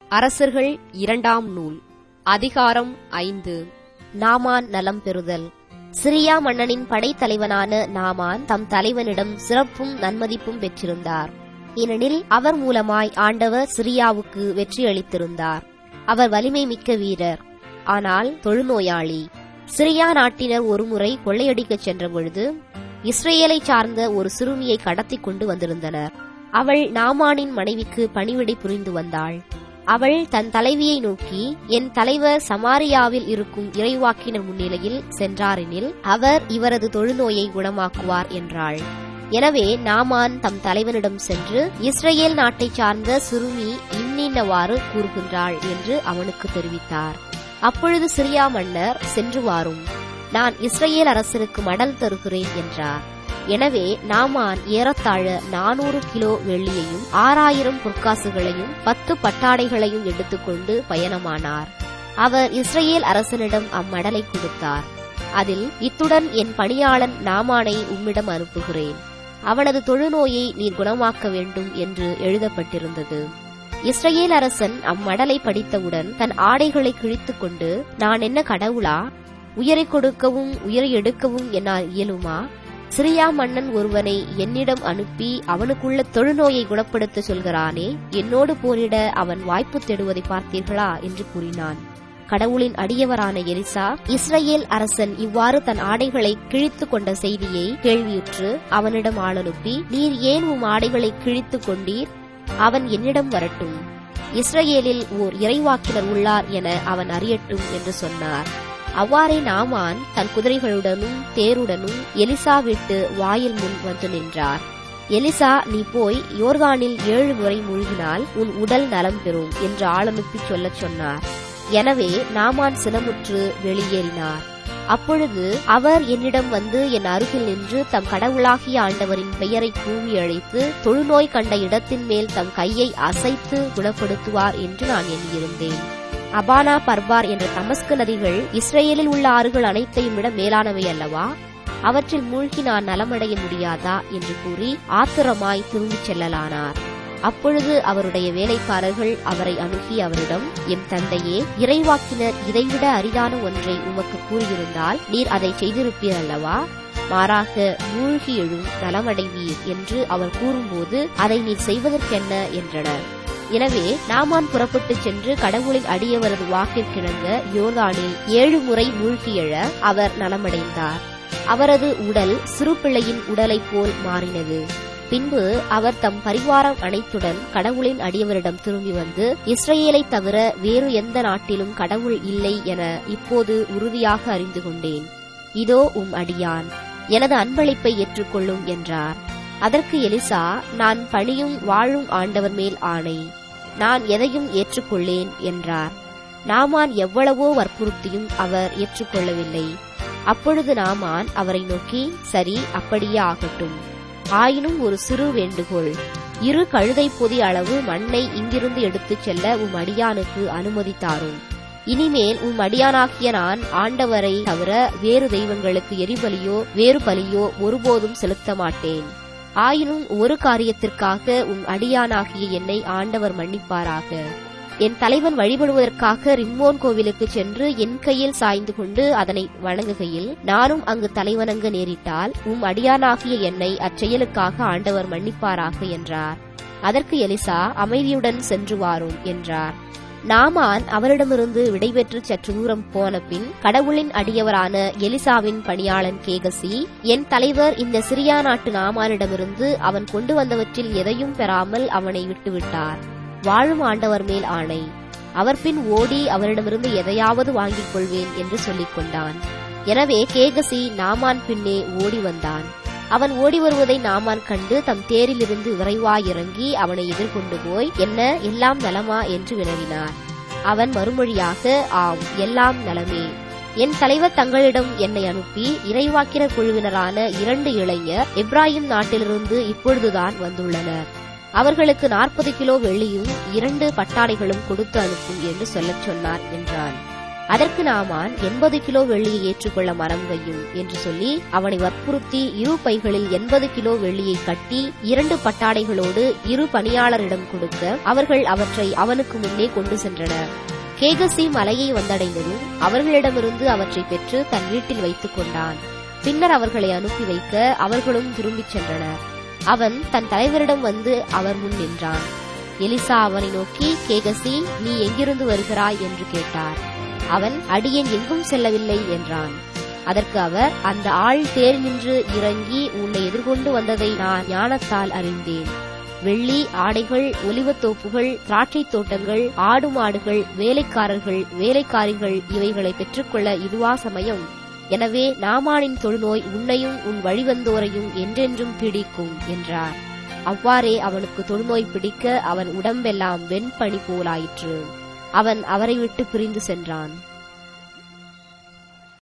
அரசர்கள் இரண்டாம் நூல் அதிகாரம் ஐந்து நாமான் நலம் பெறுதல் சிரியா மன்னனின் படைத்தலைவனான நாமான் தம் தலைவனிடம் சிறப்பும் நன்மதிப்பும் பெற்றிருந்தார் ஏனெனில் அவர் மூலமாய் ஆண்டவர் சிரியாவுக்கு வெற்றி அளித்திருந்தார் அவர் வலிமை மிக்க வீரர் ஆனால் தொழுநோயாளி சிரியா நாட்டினர் ஒருமுறை கொள்ளையடிக்கச் சென்றபொழுது இஸ்ரேலை சார்ந்த ஒரு சிறுமியை கடத்தி கொண்டு வந்திருந்தனர் அவள் நாமானின் மனைவிக்கு பணிவிடை புரிந்து வந்தாள் அவள் தன் தலைவியை நோக்கி என் தலைவர் சமாரியாவில் இருக்கும் இறைவாக்கினர் முன்னிலையில் சென்றாரெனில் அவர் இவரது தொழுநோயை குணமாக்குவார் என்றாள் எனவே நாமான் தம் தலைவனிடம் சென்று இஸ்ரேல் நாட்டைச் சார்ந்த சிறுமி இன்னின்னவாறு கூறுகின்றாள் என்று அவனுக்கு தெரிவித்தார் அப்பொழுது சிரியா மன்னர் சென்று வாரும் நான் இஸ்ரேல் அரசருக்கு மடல் தருகிறேன் என்றார் எனவே நாமான் ஏறத்தாழ நானூறு கிலோ வெள்ளியையும் ஆறாயிரம் பொற்காசுகளையும் பத்து பட்டாடைகளையும் எடுத்துக்கொண்டு பயணமானார் அவர் இஸ்ரேல் அரசனிடம் அம்மடலை கொடுத்தார் அதில் இத்துடன் என் பணியாளன் நாமானை உம்மிடம் அனுப்புகிறேன் அவனது தொழுநோயை நீர் குணமாக்க வேண்டும் என்று எழுதப்பட்டிருந்தது இஸ்ரேல் அரசன் அம்மடலை படித்தவுடன் தன் ஆடைகளை கிழித்துக் கொண்டு நான் என்ன கடவுளா உயரை கொடுக்கவும் உயரை எடுக்கவும் என்னால் இயலுமா சிரியா மன்னன் ஒருவனை என்னிடம் அனுப்பி அவனுக்குள்ள தொழுநோயை குணப்படுத்த சொல்கிறானே என்னோடு போரிட அவன் வாய்ப்பு தேடுவதை பார்த்தீர்களா என்று கூறினான் கடவுளின் அடியவரான எலிசா இஸ்ரேல் அரசன் இவ்வாறு தன் ஆடைகளை கிழித்து கொண்ட செய்தியை கேள்வியுற்று அவனிடம் ஆள் அனுப்பி நீர் ஏன் உம் ஆடைகளை கிழித்து கொண்டீர் அவன் என்னிடம் வரட்டும் இஸ்ரேலில் ஓர் இறைவாக்கினர் உள்ளார் என அவன் அறியட்டும் என்று சொன்னார் அவ்வாறே நாமான் தன் குதிரைகளுடனும் தேருடனும் எலிசா விட்டு வாயில் முன் வந்து நின்றார் எலிசா நீ போய் யோர்தானில் ஏழு முறை மூழ்கினால் உன் உடல் நலம் பெறும் என்று ஆளனுப்பி சொல்லச் சொன்னார் எனவே நாமான் சினமுற்று வெளியேறினார் அப்பொழுது அவர் என்னிடம் வந்து என் அருகில் நின்று தம் கடவுளாகிய ஆண்டவரின் பெயரை கூவி அழைத்து தொழுநோய் கண்ட இடத்தின் மேல் தம் கையை அசைத்து குணப்படுத்துவார் என்று நான் எண்ணியிருந்தேன் அபானா பர்பார் என்ற தமஸ்கு நதிகள் இஸ்ரேலில் உள்ள ஆறுகள் அனைத்தையும் விட மேலானவை அல்லவா அவற்றில் மூழ்கி நான் நலமடைய முடியாதா என்று கூறி ஆத்திரமாய் திரும்பிச் செல்லலானார் அப்பொழுது அவருடைய வேலைக்காரர்கள் அவரை அணுகி அவரிடம் என் தந்தையே இறைவாக்கினர் இதைவிட அரிதான ஒன்றை உமக்கு கூறியிருந்தால் நீர் அதை செய்திருப்பீர் அல்லவா மாறாக மூழ்கி எழும் நலமடைவீர் என்று அவர் கூறும்போது அதை நீர் செய்வதற்கென்ன என்றனர் எனவே நாமான் புறப்பட்டுச் சென்று கடவுளின் அடியவரது வாக்கிற்கிணங்க யோர்தானில் ஏழு முறை மூழ்கி எழ அவர் நலமடைந்தார் அவரது உடல் சிறு பிள்ளையின் உடலைப் போல் மாறினது பின்பு அவர் தம் பரிவாரம் அனைத்துடன் கடவுளின் அடியவரிடம் திரும்பி வந்து இஸ்ரேலை தவிர வேறு எந்த நாட்டிலும் கடவுள் இல்லை என இப்போது உறுதியாக அறிந்து கொண்டேன் இதோ உம் அடியான் எனது அன்பளிப்பை ஏற்றுக்கொள்ளும் என்றார் அதற்கு எலிசா நான் பணியும் வாழும் ஆண்டவர் மேல் ஆணை நான் எதையும் ஏற்றுக்கொள்ளேன் என்றார் நாமான் எவ்வளவோ வற்புறுத்தியும் அவர் ஏற்றுக்கொள்ளவில்லை அப்பொழுது நாமான் அவரை நோக்கி சரி அப்படியே ஆகட்டும் ஆயினும் ஒரு சிறு வேண்டுகோள் இரு கழுதை பொதி அளவு மண்ணை இங்கிருந்து எடுத்துச் செல்ல உம் அடியானுக்கு அனுமதி தாரும் இனிமேல் உம் அடியானாகிய நான் ஆண்டவரை தவிர வேறு தெய்வங்களுக்கு எரிபலியோ வேறு பலியோ ஒருபோதும் செலுத்த மாட்டேன் ஆயினும் ஒரு காரியத்திற்காக உம் அடியானாகிய என்னை ஆண்டவர் மன்னிப்பாராக என் தலைவன் வழிபடுவதற்காக ரிம்மோன் கோவிலுக்கு சென்று என் கையில் சாய்ந்து கொண்டு அதனை வணங்குகையில் நானும் அங்கு தலைவணங்க நேரிட்டால் உம் அடியானாகிய என்னை அச்செயலுக்காக ஆண்டவர் மன்னிப்பாராக என்றார் அதற்கு எலிசா அமைதியுடன் சென்று வாரும் என்றார் நாமான் அவரிடமிருந்து விடைபெற்று சற்று தூரம் போன பின் கடவுளின் அடியவரான எலிசாவின் பணியாளன் கேகசி என் தலைவர் இந்த சிரியா நாட்டு நாமானிடமிருந்து அவன் கொண்டு வந்தவற்றில் எதையும் பெறாமல் அவனை விட்டுவிட்டார் வாழும் ஆண்டவர் மேல் ஆணை அவர் பின் ஓடி அவரிடமிருந்து எதையாவது வாங்கிக் கொள்வேன் என்று சொல்லிக் கொண்டான் எனவே கேகசி நாமான் பின்னே ஓடி வந்தான் அவன் ஓடி வருவதை நாமான் கண்டு தம் தேரிலிருந்து விரைவாயிறங்கி அவனை எதிர்கொண்டு போய் என்ன எல்லாம் நலமா என்று வினவினார் அவன் மறுமொழியாக ஆம் எல்லாம் நலமே என் தலைவர் தங்களிடம் என்னை அனுப்பி இறைவாக்கினர் குழுவினரான இரண்டு இளைஞர் இப்ராஹிம் நாட்டிலிருந்து இப்பொழுதுதான் வந்துள்ளனர் அவர்களுக்கு நாற்பது கிலோ வெள்ளியும் இரண்டு பட்டாடைகளும் கொடுத்து அனுப்பும் என்று சொல்லச் சொன்னார் என்றான் அதற்கு நாமான் எண்பது கிலோ வெள்ளியை ஏற்றுக்கொள்ள மனம் வையும் என்று சொல்லி அவனை வற்புறுத்தி இரு பைகளில் எண்பது கிலோ வெள்ளியை கட்டி இரண்டு பட்டாடைகளோடு இரு பணியாளரிடம் கொடுக்க அவர்கள் அவற்றை அவனுக்கு முன்னே கொண்டு சென்றனர் கேகசி மலையை வந்தடைந்ததும் அவர்களிடமிருந்து அவற்றை பெற்று தன் வீட்டில் வைத்துக் கொண்டான் பின்னர் அவர்களை அனுப்பி வைக்க அவர்களும் திரும்பிச் சென்றனர் அவன் தன் தலைவரிடம் வந்து அவர் முன் நின்றான் எலிசா அவனை நோக்கி கேகசி நீ எங்கிருந்து வருகிறாய் என்று கேட்டார் அவன் அடியேன் எங்கும் செல்லவில்லை என்றான் அதற்கு அவர் அந்த ஆள் தேர் நின்று இறங்கி உன்னை எதிர்கொண்டு வந்ததை நான் ஞானத்தால் அறிந்தேன் வெள்ளி ஆடைகள் ஒலிவத்தோப்புகள் திராட்சைத் தோட்டங்கள் ஆடு மாடுகள் வேலைக்காரர்கள் வேலைக்காரிகள் இவைகளை பெற்றுக்கொள்ள இதுவா சமயம் எனவே நாமானின் தொழுநோய் உன்னையும் உன் வழிவந்தோரையும் என்றென்றும் பிடிக்கும் என்றார் அவ்வாறே அவனுக்கு தொழுநோய் பிடிக்க அவன் உடம்பெல்லாம் வெண்பனி போலாயிற்று அவன் அவரை விட்டு பிரிந்து சென்றான்